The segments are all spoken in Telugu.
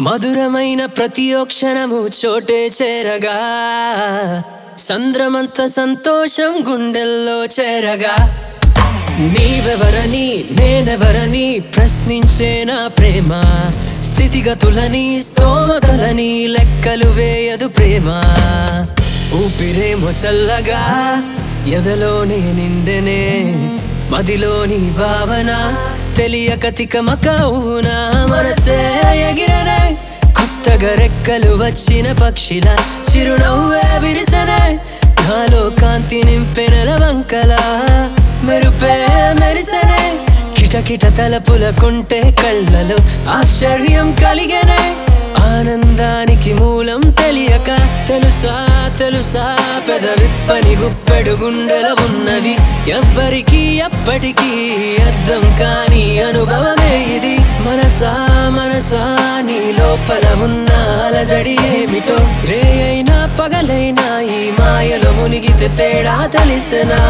మధురమైన ప్రతి క్షణము చోటే చేరగా సంద్రమంత సంతోషం గుండెల్లో చేరగా నీవెవరని నేనెవరని ప్రశ్నించే నా ప్రేమ స్థితిగతులని స్తోమతలని లెక్కలు వేయదు ప్రేమ ఊపిరేమో చల్లగా ఎదలోనే నిండెనే మదిలోని భావన తెలియక తికమకవునా మనసే ఎగిరనే కొత్తగా రెక్కలు వచ్చిన పక్షిల చిరునవ్వే విరిసనే నాలో కాంతి నింపెనల వంకల మెరుపే మెరిసనే కిటకిట తలపులకుంటే కళ్ళలో ఆశ్చర్యం కలిగనే ఆనందానికి మూలం తెలియక తెలుసా తెలుసా పెదవిప్పని గుప్పెడు గుండెల ఉన్నది ఎవ్వరికి ఎప్పటికీ అర్థం కాని అనుభవమే ఇది మనసా మనసా నీ లోపల ఉన్న అలజడి ఏమిటో రే అయినా పగలైనా ఈ మాయలో మునిగితే తేడా తెలిసినా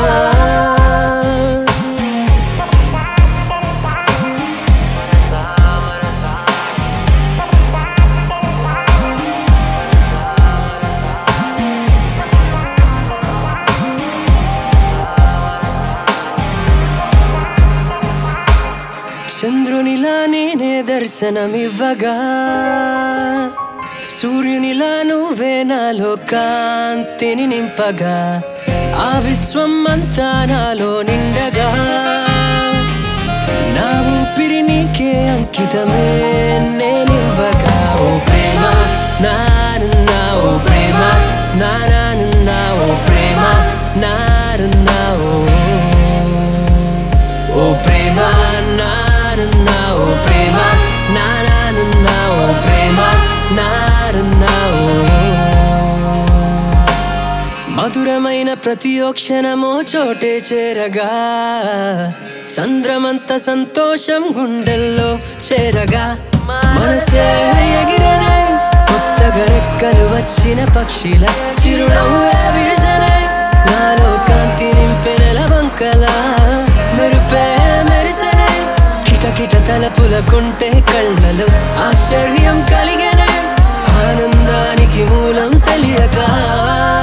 చంద్రునిలా నేనే దర్శనమివ్వగా సూర్యునిలా నువ్వే నాలో కాంతిని నింపగా ఆ విశ్వం అంతా నాలో నిండగా నా ఊపిరి నీకే అంకితమే నేనివ్వగా ఓ ప్రేమ నారన్నా ఓ ప్రేమ నారానన్నా ఓ ప్రేమ నారన్నా ఓ ఓ ప్రేమ నారన్నా ఓ ప్రేమ నారానన్నా ఓ ప్రేమ నారన్నా ఓ మధురమైన ప్రతి క్షణమో చోటే చేరగా సంద్రమంత సంతోషం గుండెల్లో చేరగా మనసే ఎగిరనే కొత్తగా రెక్కలు వచ్చిన పక్షిల చిరునవ్వే విరిసనే నాలో కాంతి నింపెనల వంకల మెరుపే మెరిసనే కిటకిట తలపులకుంటే కళ్ళలో ఆశ్చర్యం కలిగనే ఆనందానికి మూలం తెలియక